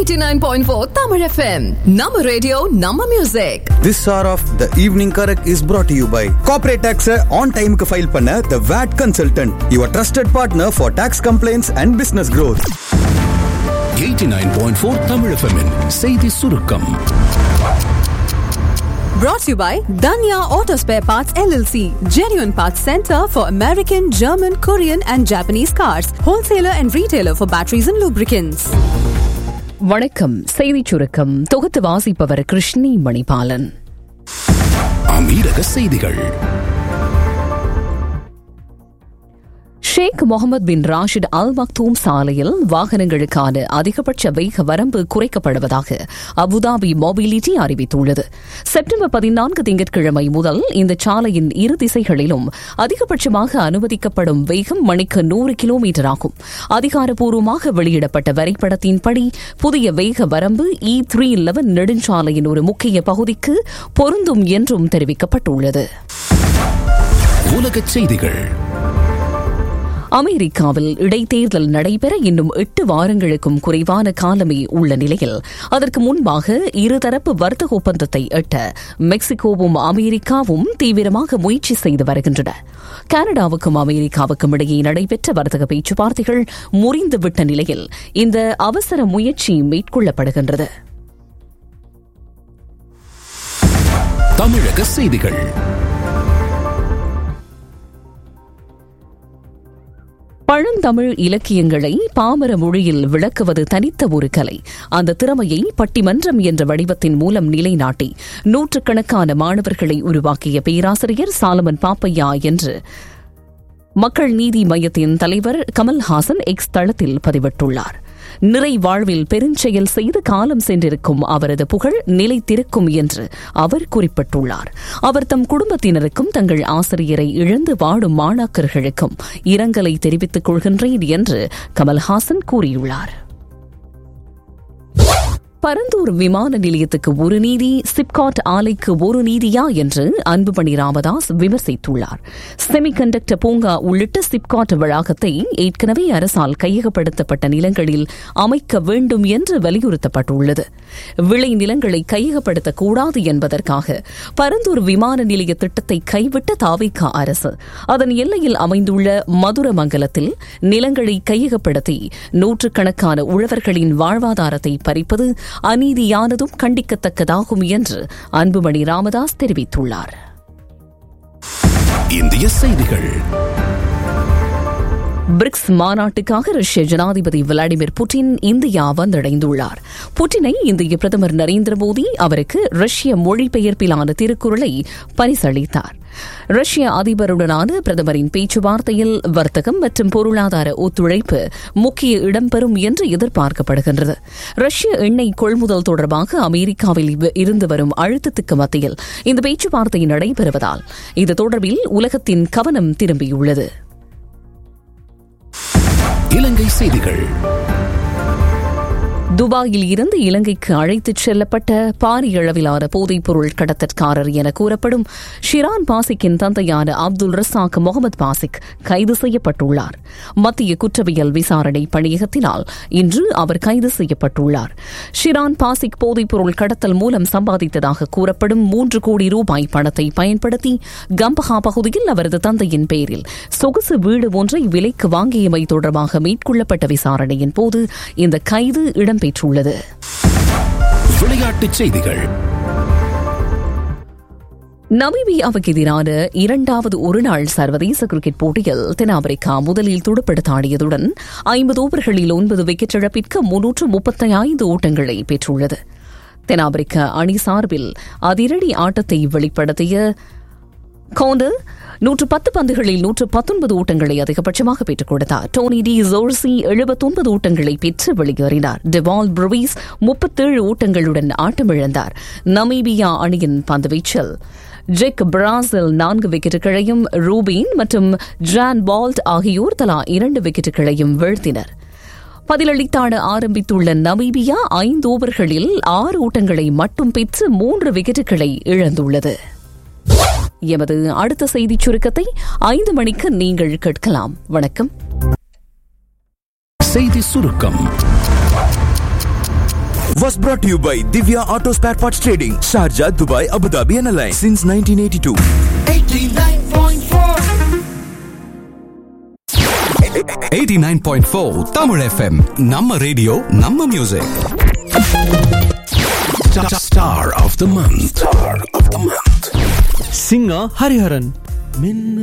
89.4 Tamil FM. Nama radio, Nama music. This hour of the evening correct is brought to you by Corporate Tax on time க்கு file பண்ண The VAT Consultant, your trusted partner for tax complaints and business growth. 89.4 Tamil FM -இன் செய்தி சுருக்கம் Brought to you by Danya Auto Spare Parts LLC. Genuine Parts Center for American, German, Korean and Japanese cars. Wholesaler and retailer for batteries and lubricants. வணக்கம் செய்திச் சுருக்கம் தொகுத்து வாசிப்பவர் கிருஷ்ணி மணிபாலன் அமீரக செய்திகள் ஷேக் முகமது பின் ராஷித் அல் மக்தூம் சாலையில் வாகனங்களுக்கான அதிகபட்ச வேக வரம்பு குறைக்கப்படுவதாக அபுதாபி மொபிலிட்டி அறிவித்துள்ளது செப்டம்பர் பதினான்கு திங்கட்கிழமை முதல் இந்த சாலையின் இரு திசைகளிலும் அதிகபட்சமாக அனுமதிக்கப்படும் வேகம் மணிக்கு நூறு கிலோமீட்டர் ஆகும் அதிகாரப்பூர்வமாக வெளியிடப்பட்ட வரைபடத்தின்படி புதிய வேக வரம்பு இ த்ரீ லெவன் நெடுஞ்சாலையின் ஒரு முக்கிய பகுதிக்கு பொருந்தும் என்றும் தெரிவிக்கப்பட்டுள்ளது உலகச் செய்திகள் அமெரிக்காவில் இடைத்தேர்தல் நடைபெற இன்னும் எட்டு வாரங்களுக்கும் குறைவான காலமே உள்ள நிலையில் அதற்கு முன்பாக இருதரப்பு வர்த்தக ஒப்பந்தத்தை எட்ட மெக்சிகோவும் அமெரிக்காவும் தீவிரமாக முயற்சி செய்து வருகின்றன கனடாவுக்கும் அமெரிக்காவுக்கும் இடையே நடைபெற்ற வர்த்தக பேச்சுவார்த்தைகள் முறிந்துவிட்ட நிலையில் இந்த அவசர முயற்சி மேற்கொள்ளப்படுகின்றது தமிழக செய்திகள் பழந்தமிழ் இலக்கியங்களை பாமர மொழியில் விளக்குவது தனித்த ஒரு கலை அந்த திறமையை பட்டிமன்றம் என்ற வடிவத்தின் மூலம் நிலைநாட்டி நூற்றுக்கணக்கான மாணவர்களை உருவாக்கிய பேராசிரியர் சாலமன் பாப்பையா என்று மக்கள் நீதி மையத்தின் தலைவர் கமல்ஹாசன் எக்ஸ் தளத்தில் பதிவிட்டுள்ளார் நிறை வாழ்வில் பெருஞ்செயல் செய்து காலம் சென்றிருக்கும் அவரது புகழ் நிலைத்திருக்கும் என்று அவர் குறிப்பிட்டுள்ளார் அவர் தம் குடும்பத்தினருக்கும் தங்கள் ஆசிரியரை இழந்து வாடும் மாணாக்கர்களுக்கும் இரங்கலை தெரிவித்துக் கொள்கின்றேன் என்று கமல்ஹாசன் கூறியுள்ளார் பரந்தூர் விமான நிலையத்துக்கு ஒரு நீதி சிப்காட் ஆலைக்கு ஒரு நீதியா என்று அன்புமணி ராமதாஸ் விமர்சித்துள்ளார் செமிகண்டக்டர் பூங்கா உள்ளிட்ட சிப்காட் வளாகத்தை ஏற்கனவே அரசால் கையகப்படுத்தப்பட்ட நிலங்களில் அமைக்க வேண்டும் என்று வலியுறுத்தப்பட்டுள்ளது விளை நிலங்களை கையகப்படுத்தக்கூடாது என்பதற்காக பரந்தூர் விமான நிலைய திட்டத்தை கைவிட்ட தாவிகா அரசு அதன் எல்லையில் அமைந்துள்ள மதுரமங்கலத்தில் நிலங்களை கையகப்படுத்தி நூற்றுக்கணக்கான உழவர்களின் வாழ்வாதாரத்தை பறிப்பது அநீதியானதும் கண்டிக்கத்தக்கதாகும் என்று அன்புமணி ராமதாஸ் தெரிவித்துள்ளார் இந்திய செய்திகள் பிரிக்ஸ் மாநாட்டுக்காக ரஷ்ய ஜனாதிபதி விளாடிமிர் புட்டின் இந்தியா வந்தடைந்துள்ளார் புட்டினை இந்திய பிரதமர் நரேந்திர மோடி அவருக்கு ரஷ்ய மொழிபெயர்ப்பிலான திருக்குறளை பரிசளித்தார் ரஷ்ய அதிபருடனான பிரதமரின் பேச்சுவார்த்தையில் வர்த்தகம் மற்றும் பொருளாதார ஒத்துழைப்பு முக்கிய இடம்பெறும் என்று எதிர்பார்க்கப்படுகின்றது ரஷ்ய எண்ணெய் கொள்முதல் தொடர்பாக அமெரிக்காவில் இருந்து வரும் அழுத்தத்துக்கு மத்தியில் இந்த பேச்சுவார்த்தை நடைபெறுவதால் இது தொடர்பில் உலகத்தின் கவனம் திரும்பியுள்ளது இலங்கை செய்திகள் துபாயில் இருந்து இலங்கைக்கு அழைத்துச் செல்லப்பட்ட பாரிய அளவிலான போதைப்பொருள் கடத்தற்காரர் என கூறப்படும் ஷிரான் பாசிக்கின் தந்தையான அப்துல் ரசாக் முகமது பாசிக் கைது செய்யப்பட்டுள்ளார் மத்திய குற்றவியல் விசாரணை பணியகத்தினால் இன்று அவர் கைது செய்யப்பட்டுள்ளார் ஷிரான் பாசிக் போதைப்பொருள் கடத்தல் மூலம் சம்பாதித்ததாக கூறப்படும் மூன்று கோடி ரூபாய் பணத்தை பயன்படுத்தி கம்பஹா பகுதியில் அவரது தந்தையின் பெயரில் சொகுசு வீடு ஒன்றை விலைக்கு வாங்கியமை தொடர்பாக மேற்கொள்ளப்பட்ட விசாரணையின் போது இந்த கைது இடம்பெற்றது பெற்றுள்ளது விளையாட்டுச் செய்திகள் நமீபியாவுக்கு எதிரான இரண்டாவது ஒருநாள் சர்வதேச கிரிக்கெட் போட்டியில் தென்னாப்பிரிக்கா முதலில் துடுப்படுத்தாடியதுடன் ஐம்பது ஓவர்களில் ஒன்பது விக்கெட் இழப்பிற்கு முன்னூற்று முப்பத்தி ஐந்து ஓட்டங்களை பெற்றுள்ளது தென்னாப்பிரிக்க அணி சார்பில் அதிரடி ஆட்டத்தை வெளிப்படுத்திய கோண்டர் நூற்று பத்து பந்துகளில் நூற்று பத்தொன்பது ஓட்டங்களை அதிகபட்சமாக பெற்றுக் கொடுத்தார் டோனி டி ஜோர்சி எழுபத்தொன்பது ஓட்டங்களை பெற்று வெளியேறினார் டெவால் ப்ரூவிஸ் முப்பத்தேழு ஓட்டங்களுடன் ஆட்டமிழந்தார் நமீபியா அணியின் பந்துவீச்சல் ஜெக் பிராசில் நான்கு விக்கெட்டுகளையும் ரூபின் மற்றும் ஜான் பால்ட் ஆகியோர் தலா இரண்டு விக்கெட்டுகளையும் வீழ்த்தினர் பதிலளித்தாட ஆரம்பித்துள்ள நமீபியா ஐந்து ஓவர்களில் ஆறு ஓட்டங்களை மட்டும் பெற்று மூன்று விக்கெட்டுகளை இழந்துள்ளது எமது அடுத்த செய்திச் சுருக்கத்தை ஐந்து மணிக்கு நீங்கள் கேட்கலாம் வணக்கம் செய்தி சுருக்கம் Was brought to you by Divya Auto Spare Parts Trading, Sharjah, Dubai, Abu Dhabi, and Alliance since 1982. 89.4 தமிழ் எஃப்எம் நம்ம ரேடியோ நம்ம music star of the month star of the month singer Hariharan மின்னு